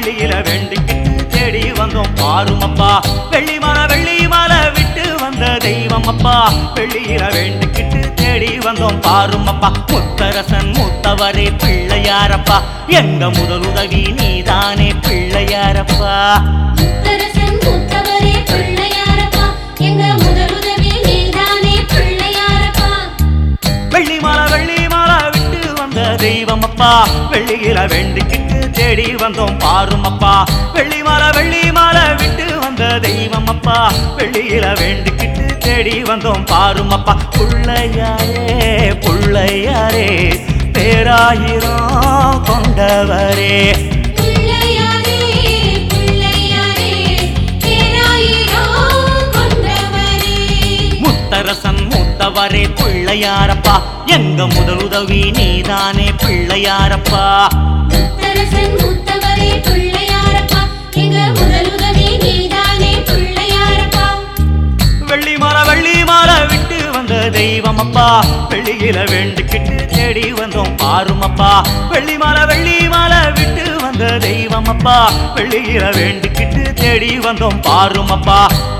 வெள்ளியில வேண்டிக்கிட்டு தேடி வந்தோம் பாருமப்பா வெள்ளி மலை வெள்ளி மலை விட்டு வந்த தெய்வம் அப்பா வெள்ளியில வேண்டிக்கிட்டு தேடி வந்தோம் பாருமப்பா முத்தரசன் மூத்தவரே பிள்ளையாரப்பா எங்க முதலுதவி நீதானே பிள்ளையாரப்பா முத்தரசன் மூத்தவரே பிள்ளையாரப்பா எங்க முதலுதவி நீதானே பிள்ளையாரப்பா வெள்ளி மாலை வெள்ளி மாலை விட்டு வந்த தெய்வம் அப்பா வெள்ளியில வேண்டிக்கிட்டு தேடி வந்தோம் பாரும் அப்பா வெள்ளி மாலை வெள்ளி மாலை விட்டு வந்த தெய்வம் அப்பா வெள்ளியில வேண்டிக்கிட்டு தேடி வந்தோம் பாரும் அப்பா புள்ளையாரே புள்ளையாரே பேராயிரம் கொண்டவரே பிள்ளையாரே பிள்ளையாரே பேராயிரம் கொண்டவரே முத்தரசன் மூத்தவரே பிள்ளையாரப்பா எங்க முதலுதவி நீதானே பிள்ளையாரப்பா முத்தரசன் மூத்தவரே பிள்ளையாரப்பா எங்க முதலுதவி நீதானே பிள்ளையாரப்பா வெள்ளி மாலை வெள்ளி மாலை விட்டு வந்த தெய்வம் அப்பா வெள்ளியில வேண்டிக்கிட்டு தேடி வந்தோம் பாரும் அப்பா வெள்ளி மாலை வெள்ளி மாலை விட்டு வந்த தெய்வம் அப்பா வெள்ளியில வேண்டிக்கிட்டு தேடி வந்தோம் பாரும் அப்பா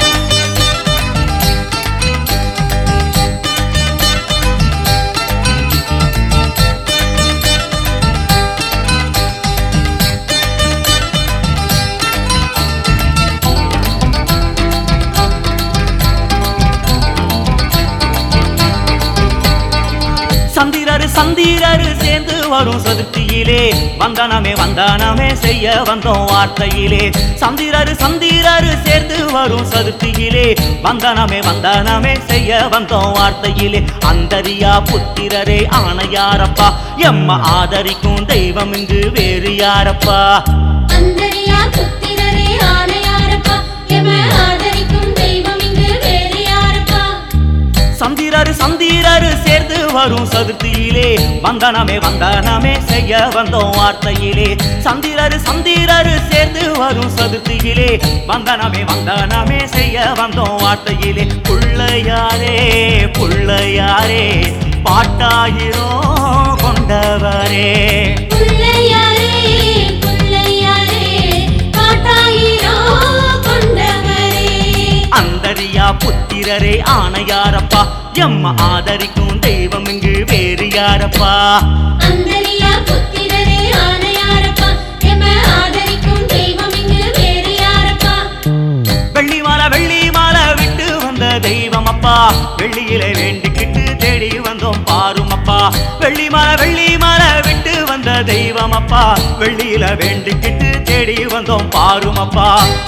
சந்திரரு சந்திரரு சேர்ந்து வரும் சதுர்த்தியிலே வந்தனமே வந்தனமே செய்ய வந்தோம் வார்த்தையிலே சந்திரரு சந்திரரு சேர்ந்து வரும் சதுர்த்தியிலே வந்தனமே வந்தனமே செய்ய வந்தோம் வார்த்தையிலே அந்தரியா புத்திரரே ஆணையாரப்பா எம்ம ஆதரிக்கும் தெய்வம் இங்கு வேறு யாரப்பா அந்தரியா புத்திரரே ஆணையாரப்பா எம ஆதரிக்கும் தெய்வம் இங்கு வேறு யாரப்பா சந்திரரு சந்திரரு சேர்ந்து வரும் சதுர்த்தியிலே வந்தனமே வந்தனமே செய்ய வந்தோம் வார்த்தையிலே சந்திரரு சந்திரரு சேர்ந்து வரும் சதுர்த்தியிலே வந்தனமே வந்தனமே செய்ய வந்தோம் வார்த்தையிலே புள்ளையாரே புள்ளையாரே பாட்டாயிரம் கொண்டவரே பிள்ளையாரே பிள்ளையாரே காட்டாயிரோ கொண்டவரே அந்தரியா புத்திரரே ஆணையாரப்பா எம்ம ஆதரிக்கும் தெய்வம் இங்கு வேறு யாரப்பா அந்தரியா புத்திரரே ஆணையாரப்பா எம ஆதரிக்கும் தெய்வம் இங்கு வேறு யாரப்பா வெள்ளி மாலை வெள்ளி மாலை விட்டு வந்த தெய்வம் அப்பா வெள்ளியிலே வேண்டிக்கிட்டு தேடி வந்தோம் பாரும் அப்பா வெள்ளி மாலை வெள்ளி மாலை விட்டு வந்த தெய்வம் அப்பா வெள்ளியில வேண்டிக்கிட்டு தேடி வந்தோம் பாரும் அப்பா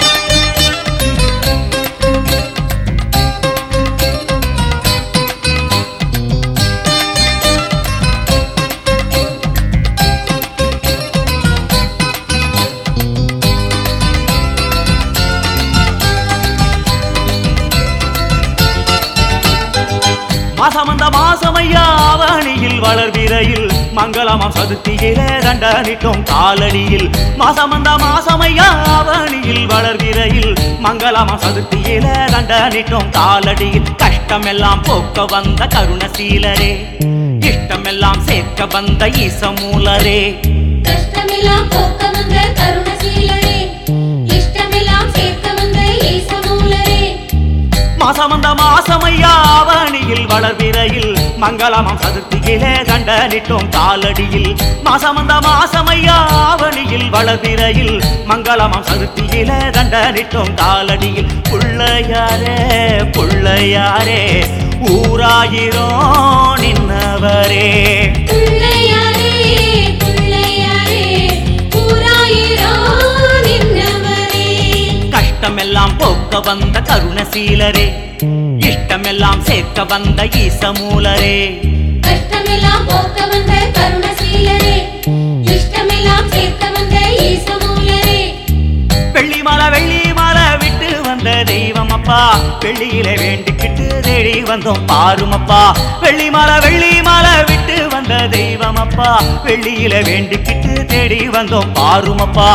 மாசமந்த மாசமையா அவனியில் வளர்விரையில் மங்களமாம் சதுர்த்தியிலே தண்டனிட்டோம் காலடியில் மாசமந்த மாசமையா அவனியில் வளர்விரையில் மங்களமாம் சதுர்த்தியிலே தண்டனிட்டோம் காலடியில் கஷ்டமெல்லாம் போக்க வந்த கருணசீலரே இஷ்டமெல்லாம் சேர்க்க வந்த ஈசமூலரே கஷ்டமெல்லாம் போக்க வந்த கருணசீலரே இஷ்டமெல்லாம் சேர்க்க வந்த ஈசமூலரே மாசமந்த மாசமையா அவனியில் வளர்விரையில் மங்களமாம் சதுர்த்தியிலே தண்டனிட்டோம் காலடியில் மாசமந்த மாசமையா அவனியில் வளர்விரையில் மங்களமாம் சதுர்த்தியிலே தண்டனிட்டோம் காலடியில் புள்ளையாரே புள்ளையாரே ஊராயிரோ நின்னவரே பிள்ளையாரே பிள்ளையாரே பூராயிரோ நின்னவரே கஷ்டமெல்லாம் போக்க வந்த கருணசீலரே இஷ்டமெல்லாம் சேர்க்க வந்த ஈசமூலரே கஷ்டமெல்லாம் போக்க வந்த கருணசீலரே இஷ்டமெல்லாம் சேர்க்க வந்த ஈசமூலரே வெள்ளி மாலை வெள்ளி மாலை விட்டு வந்த தெய்வம் அப்பா வெள்ளியில வேண்டிக்கிட்டு தேடி வந்தோம் பாருமப்பா வெள்ளி மாலை வெள்ளி மாலை விட்டு வந்த தெய்வம் அப்பா வெள்ளியில வேண்டிக்கிட்டு தேடி வந்தோம் பாருமப்பா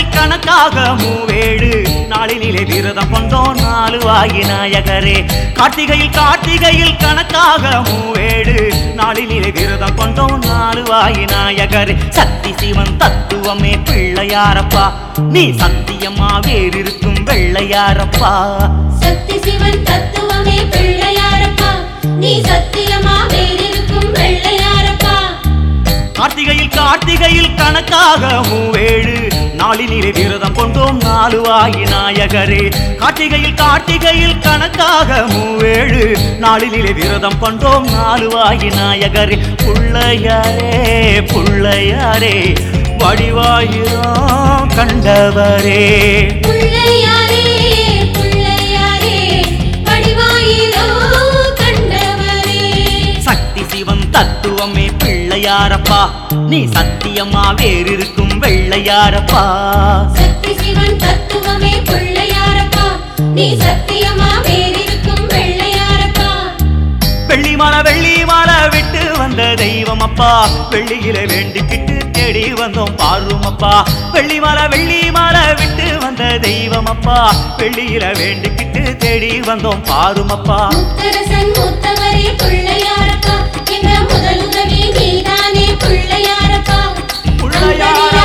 கணக்காக மூவேழு நாளினிலே விரதம் கொண்டோம் நாலு வாயி நாயகரே கார்த்திகையில் கார்த்திகையில் கணக்காக மூவேழு நாளினிலே விரதம் கொண்டோம் நாலு வாயி நாயகரே சக்தி சிவன் தத்துவமே பிள்ளையாரப்பா நீ சத்தியமா வேறிருக்கும் வெள்ளையாரப்பா சக்தி சிவன் தத்துவமே பிள்ளையாரப்பா நீ சத்தியமா வேறிருக்கும் வெள்ளையாரப்பா கார்த்திகையில் கார்த்திகையில் கணக்காக மூவேழு நாளினிலே விரதம் கொண்டோம் நாலு வாயி நாயகரே கார்த்திகையில் கார்த்திகையில் கணக்காக மூவேழு நாளினிலே விரதம் கொண்டோம் நாலு வாயி நாயகரே புள்ளையாரே புள்ளையாரே வடிவாயிரம் கண்டவரே பிள்ளையாரே பிள்ளையாரே வடிவாயிலோ கண்டவரே சக்தி சிவன் தத்துவமே பிள்ளையாரப்பா நீ சத்தியமா வேறிருக்கும் வெள்ளையாரப்பா சக்தி சிவன் தத்துவமே பிள்ளையாரப்பா நீ சத்தியமா வேறிருக்கும் வெள்ளையாரப்பா வெள்ளி மாலை வெள்ளி மாலை விட்டு வந்த தெய்வம் அப்பா வெள்ளியில வேண்டிக்கிட்டு தேடி வந்தோம் பாரும் அப்பா வெள்ளி மாலை வெள்ளி மாலை விட்டு வந்த தெய்வம் அப்பா வெள்ளியில வேண்டிக்கிட்டு தேடி வந்தோம் பாரும் அப்பா முத்தரசன் முத்தவரே பிள்ளையாரப்பா எங்க முதலுதவி நீதானே பிள்ளையாரப்பா பிள்ளையாரப்பா